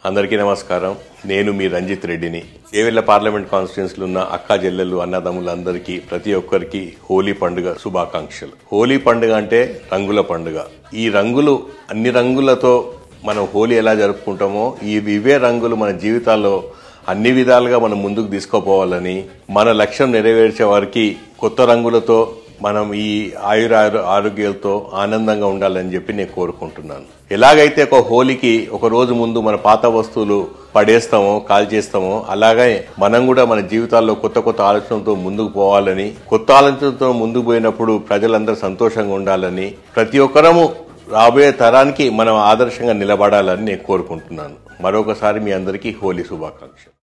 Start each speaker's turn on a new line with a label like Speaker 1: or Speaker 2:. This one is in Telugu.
Speaker 1: అందరికీ నమస్కారం నేను మీ రంజిత్ రెడ్డిని ఏవెళ్ళ పార్లమెంట్ కాన్స్టిట్యున్సీలో ఉన్న అక్క చెల్లెళ్ళు అన్నదమ్ములందరికీ ప్రతి ఒక్కరికి హోలీ పండుగ శుభాకాంక్షలు హోలీ పండుగ అంటే రంగుల పండుగ ఈ రంగులు అన్ని రంగులతో మనం హోలీ ఎలా జరుపుకుంటామో ఈ ఇవే రంగులు మన జీవితాల్లో అన్ని విధాలుగా మనం ముందుకు తీసుకుపోవాలని మన లక్ష్యం నెరవేర్చే వారికి కొత్త రంగులతో మనం ఈ ఆయుర ఆరోగ్యాలతో ఆనందంగా ఉండాలని చెప్పి నేను కోరుకుంటున్నాను ఎలాగైతే ఒక హోలీకి ఒక రోజు ముందు మన పాత వస్తువులు పడేస్తామో కాల్ చేస్తామో అలాగే మనం కూడా మన జీవితాల్లో కొత్త కొత్త ఆలోచనలతో ముందుకు పోవాలని కొత్త ఆలోచనలతో ముందుకు పోయినప్పుడు ప్రజలందరూ సంతోషంగా ఉండాలని ప్రతి ఒక్కరము రాబోయే తరానికి మనం ఆదర్శంగా నిలబడాలని నేను కోరుకుంటున్నాను మరొకసారి మీ అందరికీ హోలీ శుభాకాంక్షలు